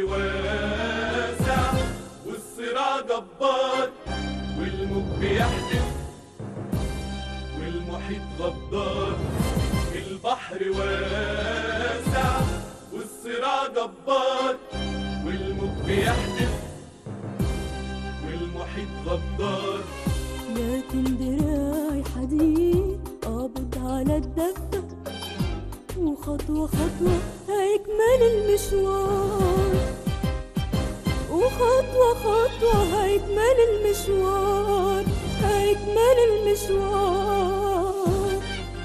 واسع والصراع جبار والموج بيحدف والمحيط غدار البحر واسع والصراع جبار والموج بيحدف والمحيط غدار لكن دراعي حديد قابض على الدفة وخطوة خطوة هيكمل المشوار وخطوة خطوة هيكمل المشوار هيكمل المشوار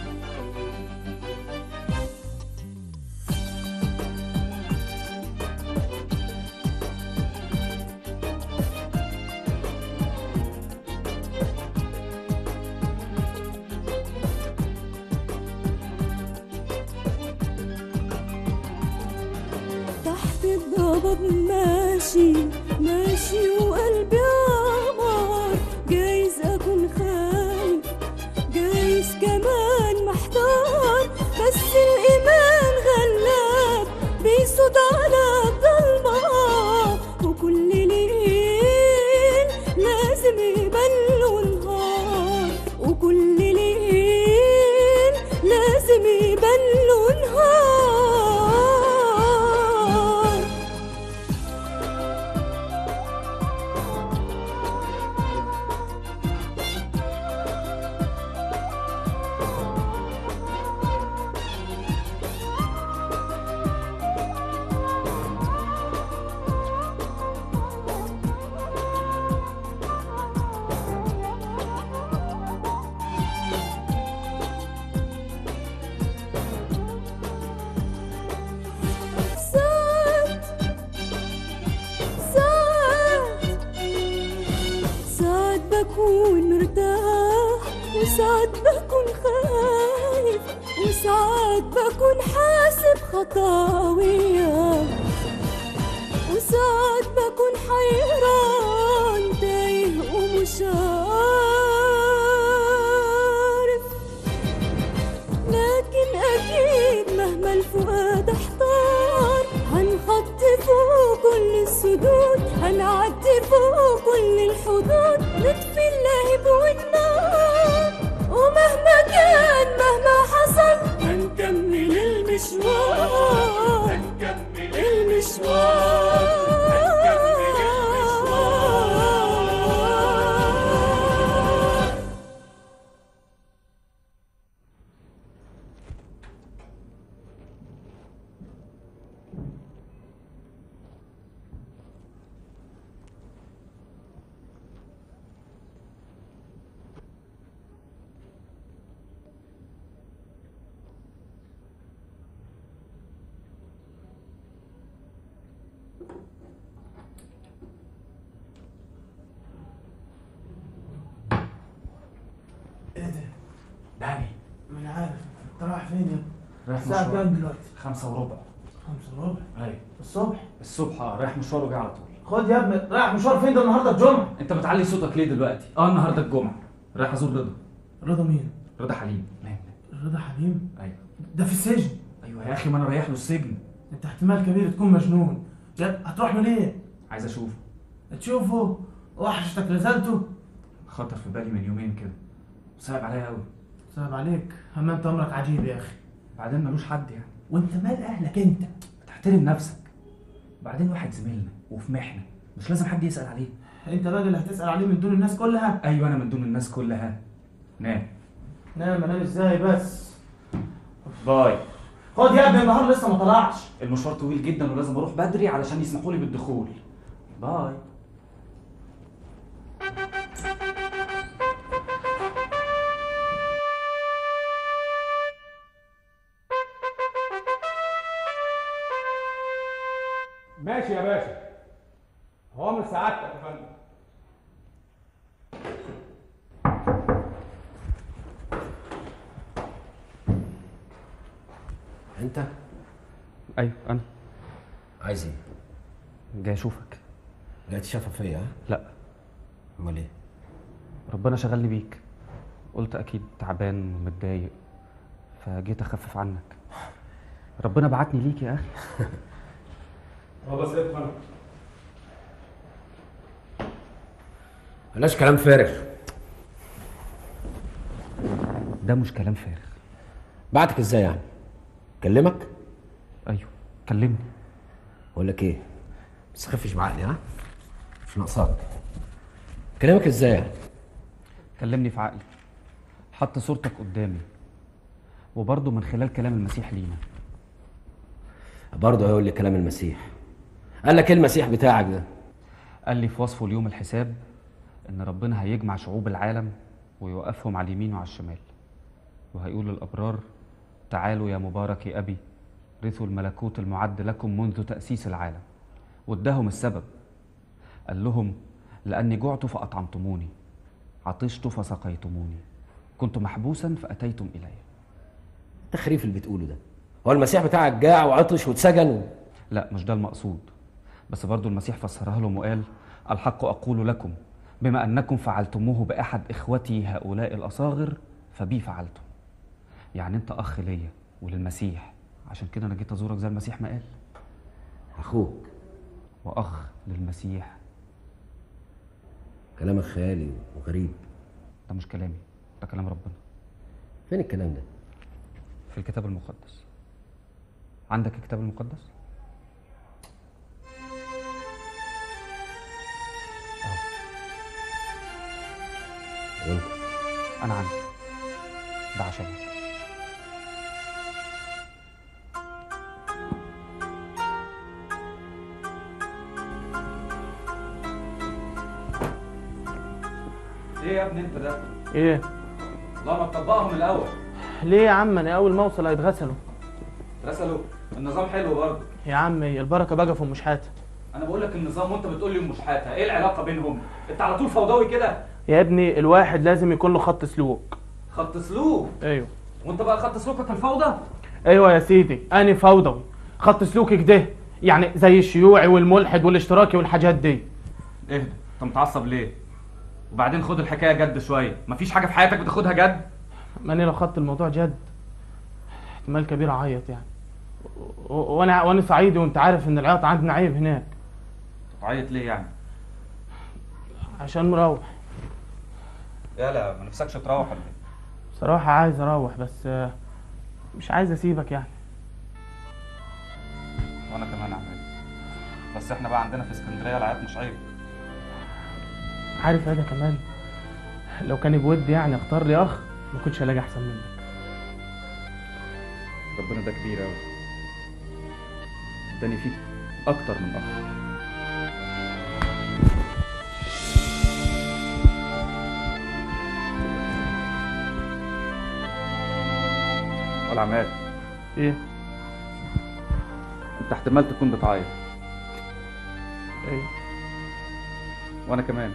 تحت الضباب ماشي ماشي وقلبي عمار جايز اكون خايف جايز كمان محتار بس الايمان غلاب بيصد على الضلمه وكل ليل لازم يبان له نهار وكل ليل لازم يبان له نهار ساعات ساعات ساعات بكون مرتاح وساعات بكون خايف وساعات بكون حاسب خطاوية وساعات بكون حيران تايه ومش عارف لكن أكيد مهما الفؤاد احتار هنخطي فوق كل السدود هنعدي فوق كل الحدود نطفي اللهب والنار ومهما كان مهما حصل هنكمل المشوار هنكمل المشوار ايه ده؟ داني ما انا عارف انت رايح فين يا ابني؟ رايح الساعة مشوار. كام دلوقتي؟ خمسة وربع خمسة وربع ايوه الصبح الصبح اه رايح مشوار وجاي على طول خد يا ابني رايح مشوار فين ده النهارده الجمعة؟ انت بتعلي صوتك ليه دلوقتي اه النهارده الجمعه رايح ازور رضا رضا مين؟ رضا حليم نعم رضا حليم؟ ايوه ده في السجن ايوه يا اخي ما انا رايح له السجن انت احتمال كبير تكون مجنون يا هتروح له ليه؟ عايز اشوفه تشوفه وحشتك نزلته خطر في بالي من يومين كده صعب عليا قوي صعب عليك اما انت امرك عجيب يا اخي بعدين ملوش حد يعني وانت مال اهلك انت تحترم نفسك بعدين واحد زميلنا وفي محنه مش لازم حد يسال عليه انت بقى اللي هتسال عليه من دون الناس كلها ايوه انا من دون الناس كلها نام نام انام ازاي بس باي خد يا ابني النهار لسه ما طلعش المشوار طويل جدا ولازم اروح بدري علشان يسمحوا لي بالدخول باي ماشي يا باشا هو من سعادتك يا فندم انت ايوه انا عايز ايه؟ جاي اشوفك جاي تشافى فيا ها؟ لا امال ايه؟ ربنا شغلني بيك قلت اكيد تعبان ومتضايق فجيت اخفف عنك ربنا بعتني ليك يا اخي اه بس ايه انا بلاش كلام فارغ ده مش كلام فارغ بعتك ازاي يعني كلمك ايوه كلمني اقول لك ايه ما تسخفش بعقلي ها مش ناقصاك كلمك ازاي يعني كلمني في عقلي حط صورتك قدامي وبرضه من خلال كلام المسيح لينا برضه هيقول لي كلام المسيح قال لك ايه المسيح بتاعك ده قال لي في وصفه ليوم الحساب ان ربنا هيجمع شعوب العالم ويوقفهم على اليمين وعلى الشمال وهيقول للابرار تعالوا يا مبارك ابي رثوا الملكوت المعد لكم منذ تاسيس العالم واداهم السبب قال لهم لاني جعت فاطعمتموني عطشت فسقيتموني كنت محبوسا فاتيتم الي التخريف اللي بتقوله ده هو المسيح بتاعك جاع وعطش واتسجن و... لا مش ده المقصود بس برضو المسيح فسرها لهم وقال الحق أقول لكم بما أنكم فعلتموه بأحد إخوتي هؤلاء الأصاغر فبي فعلتم يعني أنت أخ ليا وللمسيح عشان كده أنا جيت أزورك زي المسيح ما قال اخوك وأخ للمسيح كلامك خيالي وغريب ده مش كلامي ده كلام ربنا فين الكلام ده في الكتاب المقدس عندك الكتاب المقدس؟ وانت أنا عندي ده عشانك ايه يا ابني انت ده؟ ايه لا ما تطبقهم الاول ليه يا عم انا اول ما اوصل هيتغسلوا رسلوا النظام حلو برضه يا عم البركه بقى في ام شحاته انا بقول لك النظام وانت بتقول لي مش حاجه ايه العلاقه بينهم انت على طول فوضوي كده يا ابني الواحد لازم يكون له خط سلوك خط سلوك ايوه وانت بقى خط سلوكك الفوضى ايوه يا سيدي انا فوضوي خط سلوكي كده يعني زي الشيوعي والملحد والاشتراكي والحاجات دي اهدى انت متعصب ليه وبعدين خد الحكايه جد شويه مفيش حاجه في حياتك بتاخدها جد ماني لو خدت الموضوع جد احتمال كبير اعيط يعني و- وانا وانا صعيدي وانت عارف ان العياط عندنا عيب هناك تعيط ليه يعني عشان مروح يالا ما نفسكش تروح ولا ايه بصراحه عايز اروح بس آه، مش عايز اسيبك يعني وانا كمان عمال بس احنا بقى عندنا في اسكندريه العياط مش عيب عارف هذا كمان لو كان بودي يعني اختار لي اخ ما كنتش هلاقي احسن منك ربنا ده كبير قوي اداني فيك اكتر من اخ ولا عماد ايه انت احتمال تكون بتعيط ايه وانا كمان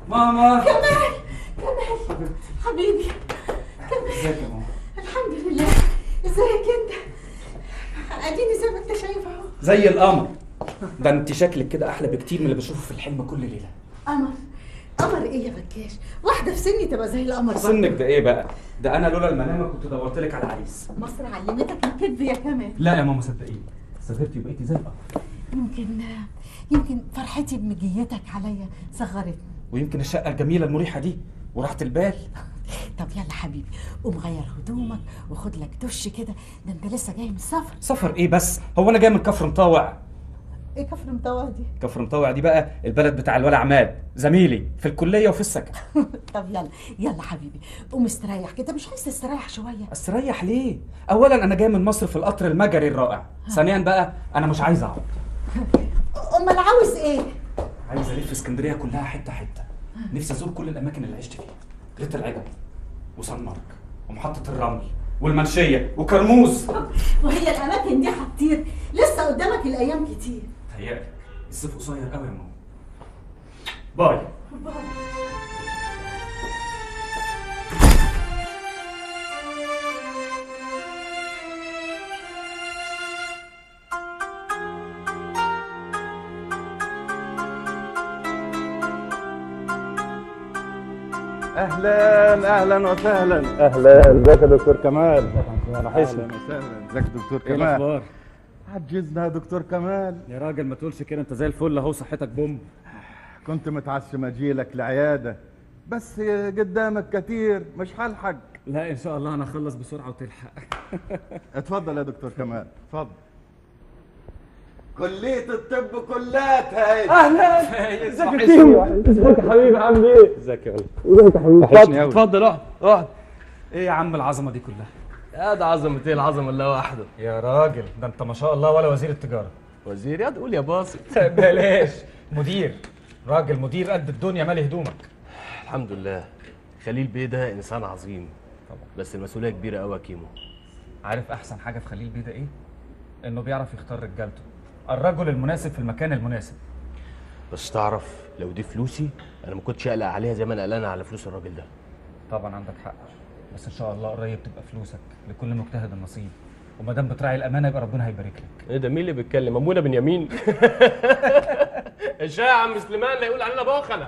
ماما كمال كمال حبيبي ازيك يا ماما الحمد لله ازيك انت اديني زي ما انت شايف اهو زي القمر ده انت شكلك كده احلى بكتير من اللي بشوفه في الحلم كل ليله قمر قمر ايه يا بكاش واحده في سني تبقى زي القمر برضه. سنك ده ايه بقى ده انا لولا المنامه كنت دورت لك على عريس مصر علمتك الكذب يا كمال لا يا ماما صدقيني سافرتي وبقيتي زي القمر يمكن يمكن فرحتي بمجيتك عليا صغرتني ويمكن الشقه الجميله المريحه دي وراحه البال طب يلا حبيبي قوم غير هدومك وخد لك دش كده ده انت لسه جاي من السفر سفر ايه بس هو انا جاي من كفر مطوع ايه كفر مطوع دي كفر مطوع دي بقى البلد بتاع الولا عماد زميلي في الكليه وفي السكن طب يلا يلا حبيبي قوم استريح كده مش عايز تستريح شويه استريح ليه اولا انا جاي من مصر في القطر المجري الرائع ثانيا بقى انا مش عايز اقعد امال عاوز ايه عايز الف اسكندريه كلها حته حته نفسي ازور كل الاماكن اللي عشت فيها ريت العجب وسان مارك ومحطه الرمل والمنشيه وكرموز وهي الاماكن دي هتطير لسه قدامك الايام كتير تهيألك الصيف قصير قوي يا ماما باي اهلا اهلا وسهلا اهلا ازيك يا دكتور كمال وحشني اهلا وسهلا ازيك يا دكتور ايه كمال الاخبار عجزنا يا دكتور كمال يا راجل ما تقولش كده انت زي الفل اهو صحتك بوم كنت متعشم اجيلك العياده بس قدامك كتير مش هلحق لا ان شاء الله انا اخلص بسرعه وتلحق اتفضل يا دكتور كمال اتفضل كلية الطب كلاتها اهلا ازيك ازيك يا حبيبي عامل ايه؟ ازيك يا ولد ازيك يا حبيبي وحشني أوي. اتفضل اقعد اقعد ايه يا عم العظمه دي كلها يا ده عظمة ايه العظمة اللي وحده يا راجل ده انت ما شاء الله ولا وزير التجاره وزير يا تقول يا باصي بلاش مدير راجل مدير قد الدنيا مالي هدومك الحمد لله خليل بيه ده انسان عظيم طبعا بس المسؤولية كبيرة قوي يا كيمو عارف احسن حاجه في خليل بيه ده ايه انه بيعرف يختار رجالته الرجل المناسب في المكان المناسب بس تعرف لو دي فلوسي انا ما كنتش اقلق عليها زي ما انا قلقان على فلوس الراجل ده طبعا عندك حق بس ان شاء الله قريب تبقى فلوسك لكل مجتهد النصيب وما دام بتراعي الامانه يبقى ربنا هيبارك لك ايه ده مين اللي بيتكلم ابونا بنيامين الشاي يا عم سليمان لا يقول علينا بخلة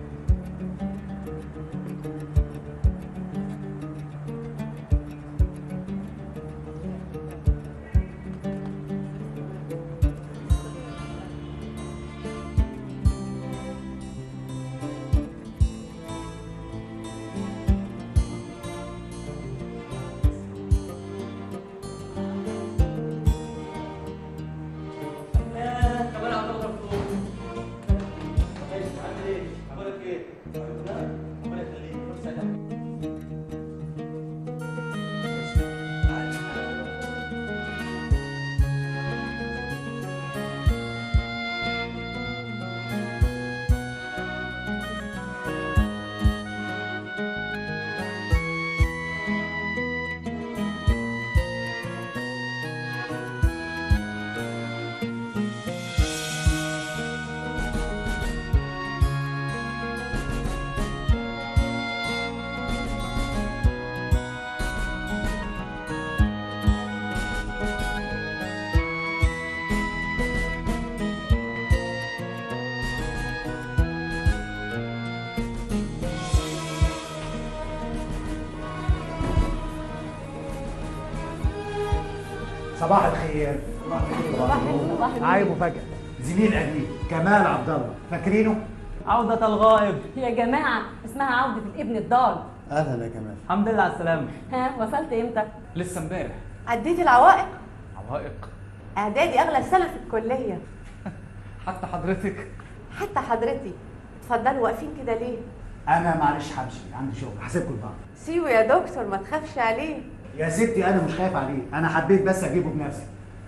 صباح الخير معايا مفاجأة زميل قديم كمال عبد الله فاكرينه؟ عودة الغائب يا جماعة اسمها عودة الابن الضال اهلا يا كمال الحمد لله على السلامة ها وصلت امتى؟ لسه امبارح عديت العوائق عوائق اعدادي اغلى سنه في الكليه حتى حضرتك حتى حضرتي اتفضلوا واقفين كده ليه انا معلش همشي عندي شغل هسيبكم لبعض سيبه يا دكتور ما تخافش عليه يا ستي انا مش خايف عليه انا حبيت بس اجيبه بنفسي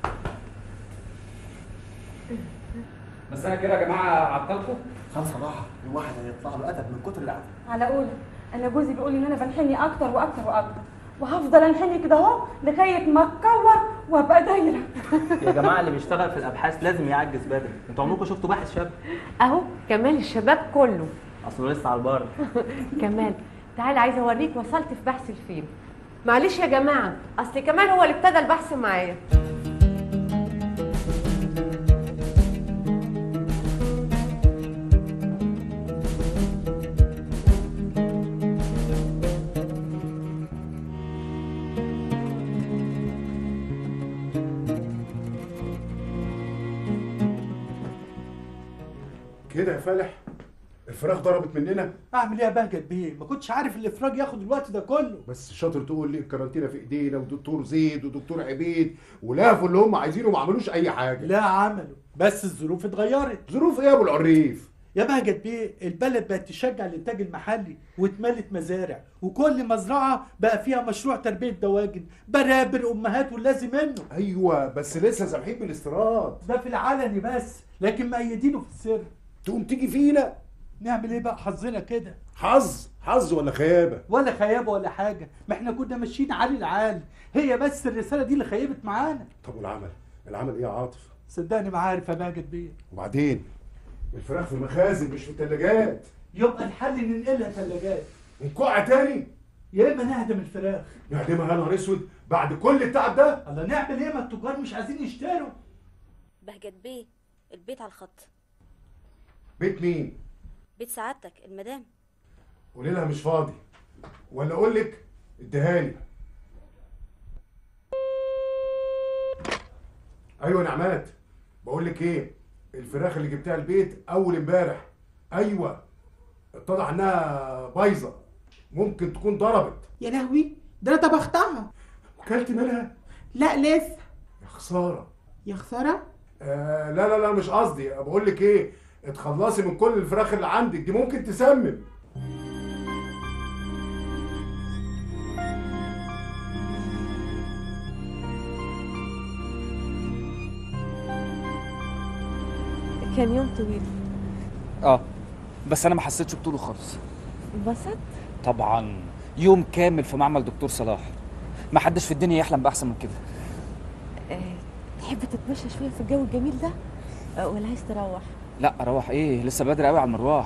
بس انا كده يا جماعه عطلكم خمسة راحة الواحد هيطلع له أدب من كتر القعدة على قولي انا جوزي بيقول ان انا بنحني اكتر واكتر واكتر وهفضل انحني كده اهو لغايه ما اتكور وابقى دايره يا جماعه اللي بيشتغل في الابحاث لازم يعجز بدري انتوا عمركم شفتوا باحث شاب اهو كمال الشباب كله اصله لسه على البر كمال تعالى عايزه اوريك وصلت في بحث الفيلم معلش يا جماعه اصل كمال هو اللي ابتدى البحث معايا كده يا فالح الفراخ ضربت مننا اعمل ايه يا بهجت بيه ما كنتش عارف الافراج ياخد الوقت ده كله بس شاطر تقول لي الكرنتينه في ايدينا ودكتور زيد ودكتور عبيد ولافوا اللي هم عايزينه وما عملوش اي حاجه لا عملوا بس الظروف اتغيرت ظروف ايه يا ابو العريف يا بهجت بيه البلد بقت تشجع الانتاج المحلي واتملت مزارع وكل مزرعه بقى فيها مشروع تربيه دواجن برابر امهات واللازم منه ايوه بس لسه سامحين بالاستيراد ده في العلني بس لكن مأيدينه في السر تقوم تيجي فينا نعمل ايه بقى حظنا كده حظ حظ ولا خيابه ولا خيابه ولا حاجه ما احنا كنا ماشيين عالي العال هي بس الرساله دي اللي خيبت معانا طب والعمل العمل ايه يا عاطف صدقني ما عارف يا بهجت بيه وبعدين الفراخ في المخازن مش في الثلاجات يبقى الحل ننقلها ثلاجات ونكوع تاني يا اما نهدم الفراخ نهدمها يا نهار اسود بعد كل التعب ده الله نعمل ايه ما التجار مش عايزين يشتروا بهجت بيه البيت على الخط بيت مين بيت سعادتك المدام قولي لها مش فاضي ولا اقول لك اديهاني ايوه نعمات بقول لك ايه الفراخ اللي جبتها البيت اول امبارح ايوه اتضح انها بايظه ممكن تكون ضربت يا لهوي ده انا طبختها وكلت منها لا لسه يا خساره يا خساره آه لا لا لا مش قصدي بقول لك ايه اتخلصي من كل الفراخ اللي عندك دي ممكن تسمم كان يوم طويل اه بس انا ما حسيتش بطوله خالص انبسط طبعا يوم كامل في معمل دكتور صلاح ما حدش في الدنيا يحلم باحسن من كده آه، تحب تتمشى شويه في الجو الجميل ده آه، ولا عايز تروح لا اروح ايه لسه بدري قوي على المروح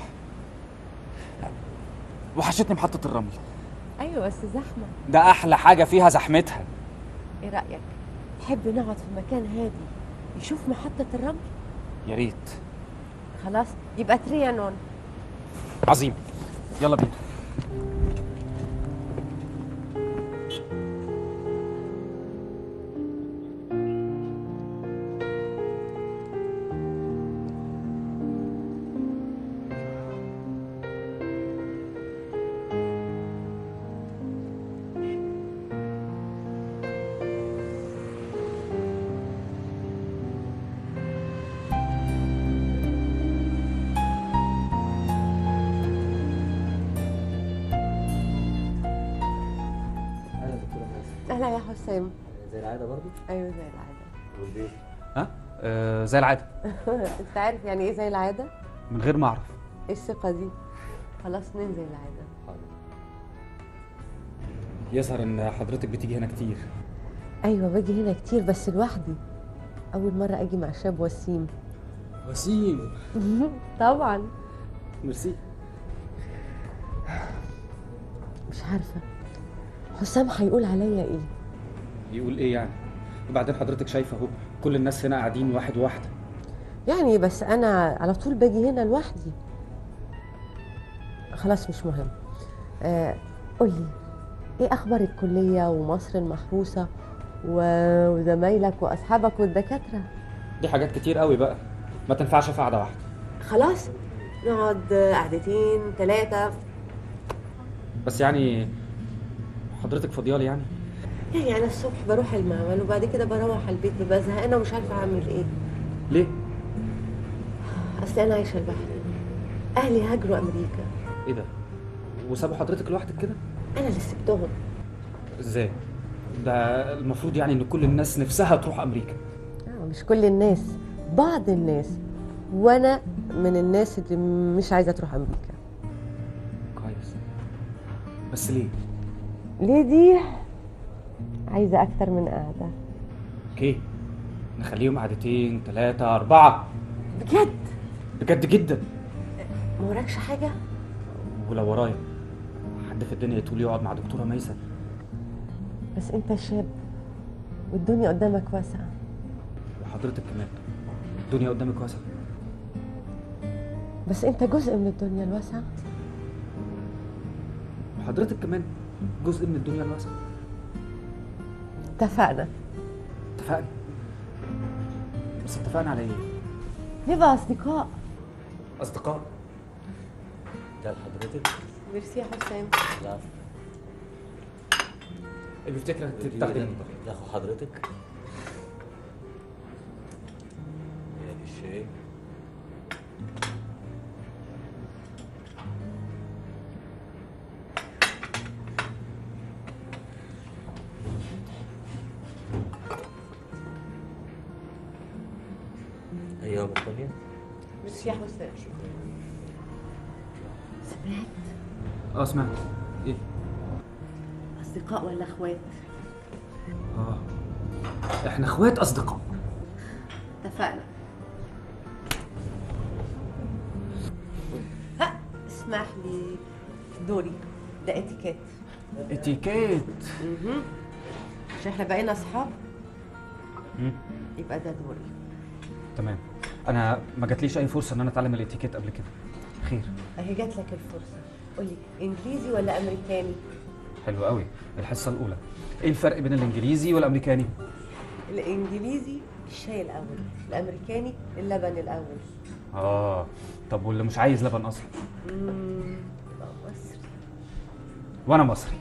وحشتني محطه الرمل ايوه بس زحمه ده احلى حاجه فيها زحمتها ايه رايك تحب نقعد في مكان هادي يشوف محطه الرمل يا ريت خلاص يبقى تريانون عظيم يلا بينا اهلا يا حسام زي العاده برضو ايوه زي العاده والبيت ها آه زي العاده انت عارف يعني ايه زي العاده من غير ما اعرف ايه الثقه دي خلاص ننزل زي العاده يظهر ان حضرتك بتيجي هنا كتير ايوه باجي هنا كتير بس لوحدي اول مره اجي مع شاب وسيم وسيم طبعا ميرسي مش عارفه حسام هيقول عليا ايه يقول ايه يعني وبعدين حضرتك شايفه اهو كل الناس هنا قاعدين واحد واحده يعني بس انا على طول باجي هنا لوحدي خلاص مش مهم آه قولي ايه اخبار الكليه ومصر المحروسه و- وزمايلك واصحابك والدكاتره دي حاجات كتير قوي بقى ما تنفعش في قعده واحده خلاص نقعد قعدتين ثلاثه بس يعني حضرتك فاضيالي يعني يعني انا الصبح بروح المعمل وبعد كده بروح على البيت ببقى زهقانه ومش عارفه اعمل ايه ليه اصل انا عايشه لوحدي اهلي هاجروا امريكا ايه ده وسابوا حضرتك لوحدك كده انا اللي سبتهم ازاي ده المفروض يعني ان كل الناس نفسها تروح امريكا آه، مش كل الناس بعض الناس وانا من الناس اللي مش عايزه تروح امريكا كويس بس ليه ليه دي عايزه اكتر من قعده اوكي نخليهم قعدتين ثلاثة أربعة بجد بجد جدا ما وراكش حاجه ولو ورايا حد في الدنيا يطول يقعد مع دكتوره ميسه بس انت شاب والدنيا قدامك واسعة وحضرتك كمان الدنيا قدامك واسعه بس انت جزء من الدنيا الواسعة وحضرتك كمان جزء من الدنيا الواسعه اتفقنا اتفقنا بس اتفقنا على ايه؟ نبقى أصدقاء اصدقاء ده لحضرتك ميرسي يا حسام لا اللي بتفتكر دي تاخد ده ياخد حضرتك يعني الشاي ايوه بالطبيعة ميرسي يا حسام سمعت اه سمعت ايه؟ أصدقاء ولا إخوات اه احنا اخوات اصدقاء اتفقنا ها اسمح لي دوري ده اتيكيت اتيكيت مهم. عشان احنا بقينا اصحاب مم. يبقى ده دوري تمام انا ما جاتليش اي فرصه ان انا اتعلم الاتيكيت قبل كده خير اهي جات لك الفرصه قولي انجليزي ولا امريكاني حلو قوي الحصه الاولى ايه الفرق بين الانجليزي والامريكاني الانجليزي الشاي الاول الامريكاني اللبن الاول اه طب واللي مش عايز لبن اصلا مم، يبقى مصري وانا مصري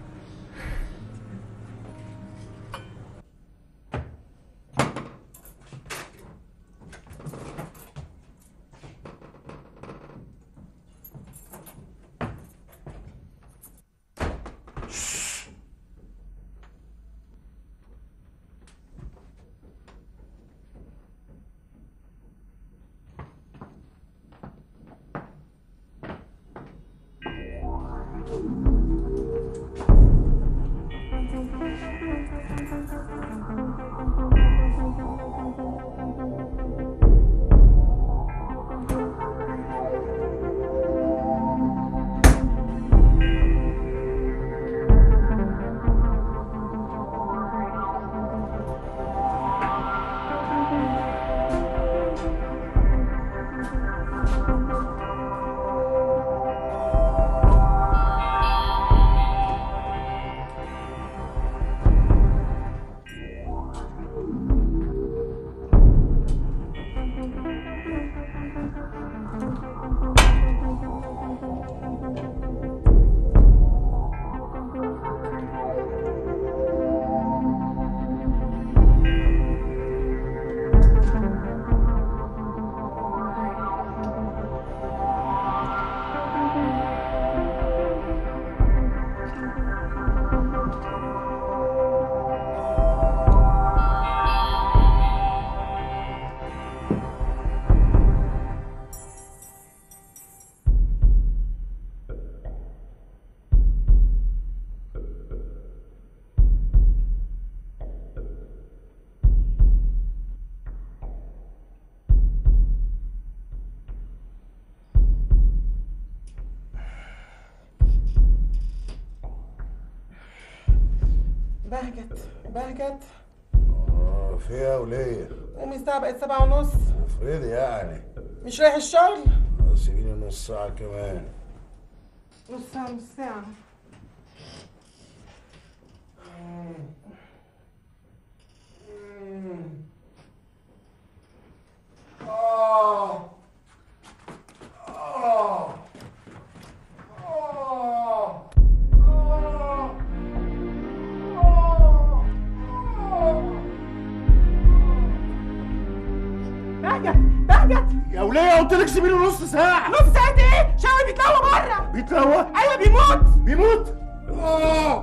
بهجت بهجت اه فيها وليه قومي الساعة بقت سبعة ونص افرضي يعني مش رايح الشغل سيبيني نص ساعة كمان نص ساعة نص ساعة آه آه آه بهجت بهجت يا وليه قلت لك سيبيني نص ساعة نص ساعة ايه؟ شاوي بيتلوى بره بيتلوى ايوه بيموت بيموت آه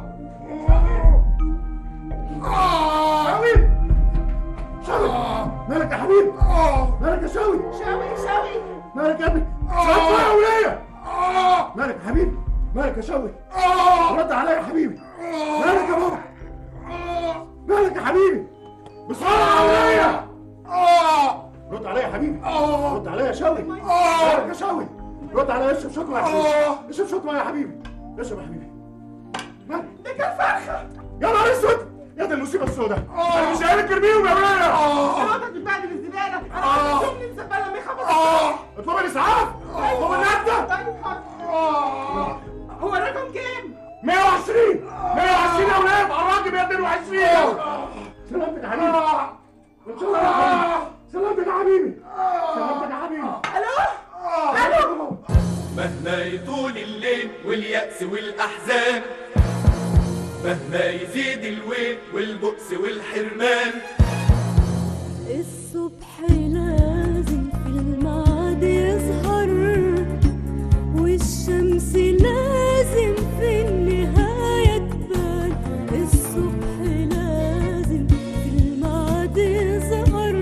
آه شاوي شاوي مالك يا حبيبي مالك يا شاوي شاوي شاوي مالك يا ابني شاوي يا وليه مالك يا حبيبي مالك يا شاوي رد عليا يا حبيبي مالك يا بابا مالك يا حبيبي بسرعة يا وليه رد عليا يا حبيبي رد عليا يا شاوي مالك يا شاوي رد على اشرب شوط ميه يا حبيبي اشرب شوط ميه يا حبيبي اشرب يا حبيبي مالك دي كان فرخه يا نهار اسود يا دي المصيبه السوداء انا مش قايل ارميهم يا وليه الوضع تتبهدل الزباله آه. انا شغلي الزباله ما يخبط اطلب الاسعاف اطلب النجده طيب حاضر هو الرقم كام؟ 120 120 يا ولاد على الراجل 122 سلامتك يا حبيبي ان شاء الله يا حبيبي سلامتك يا حبيبي سلامتك يا حبيبي الو الو مهما يطول الليل واليأس والأحزان مهما يزيد الويل والبؤس والحرمان الصبح لازم في الميعاد يظهر والشمس لازم في النهاية تبان الصبح لازم في الميعاد يظهر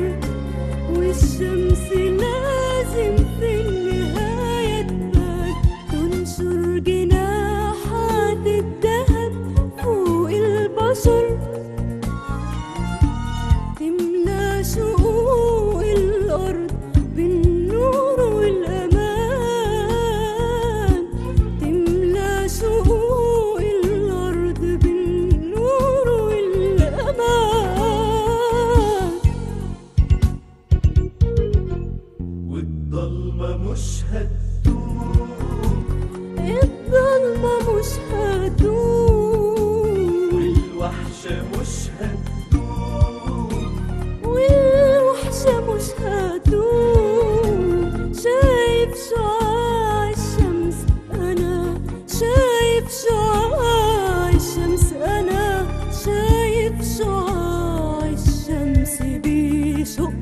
والشمس لازم في النهاية تبان تنشر جناحات الذهب فوق البشر تملى شقوق الأرض بالنور والأمان تملى شقوق الأرض بالنور والأمان والضلمة مش هتدوم الظلمة مش هتدوم والوحشة مش هتدوم والوحشة مش هتدوم شايف شعاع الشمس أنا شايف شعاع الشمس أنا شايف شعاع الشمس بيشق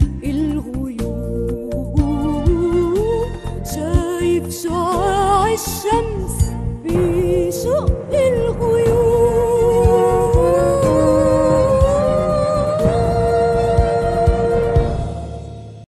الغيوم شايف شعاع الشمس بيشق